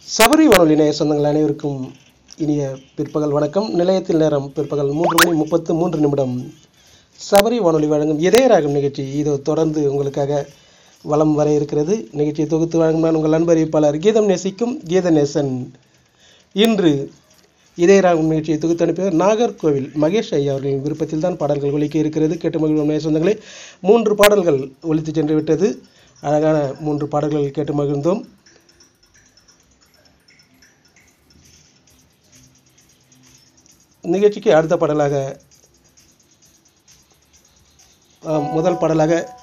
சபரி வானொலி நேய சொந்தங்கள் அனைவருக்கும் இனிய பிற்பகல் வணக்கம் நிலையத்தில் நேரம் பிற்பகல் மூன்று மணி முப்பத்து மூன்று நிமிடம் சபரி வானொலி வழங்கும் இதயராகம் நிகழ்ச்சி இதோ தொடர்ந்து உங்களுக்காக வலம் வர இருக்கிறது நிகழ்ச்சியை தொகுத்து வழங்கும் நான் உங்கள் அன்பறிவிப்பாளர் கீதம் நேசிக்கும் கீதநேசன் இன்று இதயராகம் நிகழ்ச்சியை தொகுத்து அனுப்பியவர் நாகர்கோவில் மகேஷ் ஐயா அவர்களின் விருப்பத்தில் தான் பாடல்கள் ஒலிக்க இருக்கிறது கேட்டு மகிழ்வோம் நேய சொந்தங்களே மூன்று பாடல்கள் ஒலித்து சென்று விட்டது அழகான மூன்று பாடல்கள் கேட்டு மகிழ்ந்தோம் நிகழ்ச்சிக்கு அடுத்த பாடலாக ஆம், முதல் பாடலாக